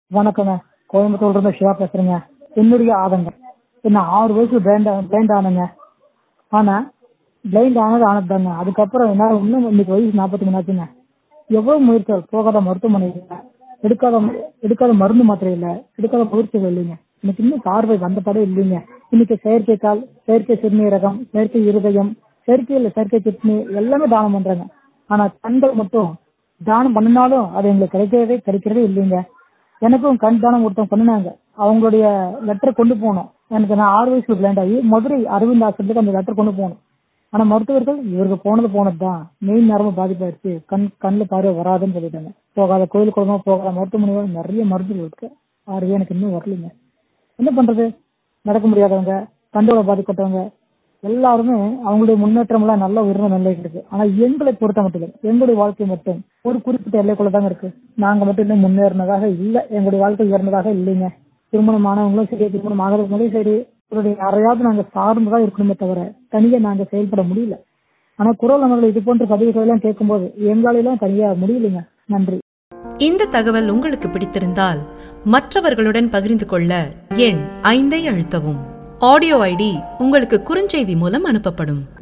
வணக்கங்க கோயம்புத்தூர்ல இருந்து சிவா பேசுறேங்க என்னுடைய ஆதங்கம் என்ன ஆறு வயசுல பிளைண்ட் பிளைண்ட் ஆனங்க ஆனா பிளைண்ட் ஆனது ஆனதுதாங்க அதுக்கப்புறம் என்னால இன்னும் இன்னைக்கு வயசு நாற்பத்தி மூணு ஆச்சுங்க எவ்வளவு முயற்சிகள் போகாத மருத்துவமனை இல்லை எடுக்காத எடுக்காத மருந்து மாத்திரை இல்லை எடுக்காத முயற்சிகள் இல்லைங்க எனக்கு இன்னும் பார்வை வந்தபடே இல்லைங்க இன்னைக்கு செயற்கை கால் செயற்கை சிறுநீரகம் செயற்கை இருதயம் செயற்கை இல்லை செயற்கை கிட்னி எல்லாமே தானம் பண்றாங்க ஆனா கண்கள் மட்டும் தானம் பண்ணினாலும் அது எங்களுக்கு கிடைக்கவே கிடைக்கிறதே இல்லைங்க எனக்கும் கண் தானம் ஒருத்தவங்க பண்ணினாங்க அவங்களுடைய லெட்டர் கொண்டு போனோம் எனக்கு நான் ஆறு வயசுல பிளாண்ட் ஆகி மதுரை அரவிந்த் ஆசிரியத்துக்கு அந்த லெட்டர் கொண்டு போகணும் ஆனா மருத்துவர்கள் இவருக்கு போனது போனதுதான் மெயின் நரம்பு பாதிப்பாயிருச்சு கண் கண்ணுல பார்வை வராதுன்னு சொல்லிட்டாங்க போகாத கோயில் குளமா போகாத மருத்துவமனைகள் நிறைய மருந்துகள் இருக்கு ஆறு எனக்கு இன்னும் வரலைங்க என்ன பண்றது நடக்க முடியாதவங்க கண்டோட பாதிக்கப்பட்டவங்க எல்லாருமே அவங்களுடைய முன்னேற்றம் எல்லாம் நல்ல உயர்ந்த நிலைக்கு இருக்கு ஆனா எங்களை பொறுத்த மட்டும் இல்லை எங்களுடைய வாழ்க்கை மட்டும் ஒரு குறிப்பிட்ட எல்லைக்குள்ள தாங்க இருக்கு நாங்க மட்டும் இன்னும் முன்னேறினதாக இல்ல எங்களுடைய வாழ்க்கை உயர்ந்ததாக இல்லைங்க திருமணம் ஆனவங்களும் சரி திருமணம் ஆகிறவங்களும் சரி இவருடைய யாரையாவது நாங்க சார்ந்துதான் இருக்கணுமே தவிர தனியா நாங்க செயல்பட முடியல ஆனா குரல் நம்மளை இது போன்ற பதிவுகள் எல்லாம் கேட்கும்போது எங்களாலாம் தனியா முடியலைங்க நன்றி இந்த தகவல் உங்களுக்கு பிடித்திருந்தால் மற்றவர்களுடன் பகிர்ந்து கொள்ள எண் ஐந்தை அழுத்தவும் ஆடியோ ஐடி உங்களுக்கு குறுஞ்செய்தி மூலம் அனுப்பப்படும்